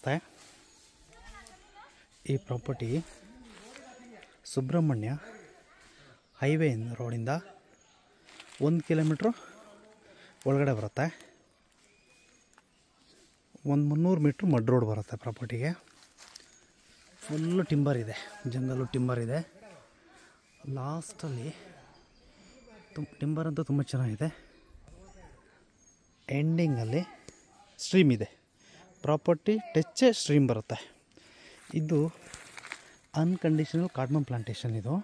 ನಮಸ್ತೆ ಈ property Subrahmanya highway ರೋಡಿಂದ ಒಂದು ಕಿಲೋಮೀಟ್ರು ಒಳಗಡೆ ಬರುತ್ತೆ ಒಂದು ಮುನ್ನೂರು ಮೀಟ್ರ್ ಮಡ್ ರೋಡ್ ಬರುತ್ತೆ ಪ್ರಾಪರ್ಟಿಗೆ ಫುಲ್ಲು ಟಿಂಬರ್ ಇದೆ ಜಂಗಲು ಟಿಂಬರ್ ಇದೆ ಲಾಸ್ಟಲ್ಲಿ ತುಂಬ ಟಿಂಬರ್ ಅಂತೂ ತುಂಬ ಚೆನ್ನಾಗಿದೆ ಎಂಡಿಂಗಲ್ಲಿ ಸ್ಟ್ರೀಮ್ ಇದೆ ಪ್ರಾಪರ್ಟಿ ಟಚ್ಚೇ ಸ್ಟ್ರೀಮ್ ಬರುತ್ತೆ ಇದು ಅನ್ಕಂಡೀಷನಲ್ ಕಾರ್ಡ್ಮನ್ ಪ್ಲಾಂಟೇಶನ್ ಇದು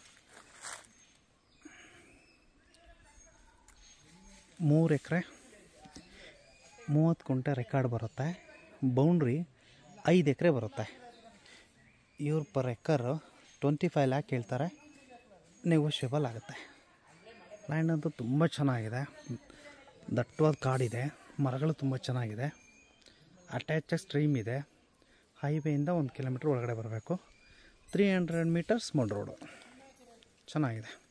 ಮೂರು ಎಕರೆ ಮೂವತ್ತು ಕುಂಟೆ ರೆಕಾರ್ಡ್ ಬರುತ್ತೆ ಬೌಂಡ್ರಿ ಐದು ಎಕರೆ ಬರುತ್ತೆ ಇವ್ರು per acre twenty five lakh ಹೇಳ್ತಾರೆ ನೆಗೋಷಿಯಬಲ್ ಆಗುತ್ತೆ ಲ್ಯಾಂಡ್ ಅಂತೂ ತುಂಬ ಚೆನ್ನಾಗಿದೆ ದಟ್ಟವಾದ ಕಾಡಿದೆ ಮರಗಳು ತುಂಬ ಚೆನ್ನಾಗಿದೆ ಅಟ್ಯಾಚ್ ಸ್ಟ್ರೀಮ್ ಇದೆ ಹೈವೇಯಿಂದ ಒಂದು ಕಿಲೋಮೀಟ್ರ್ ಒಳಗಡೆ ಬರಬೇಕು three hundred metres mud road ಚೆನ್ನಾಗಿದೆ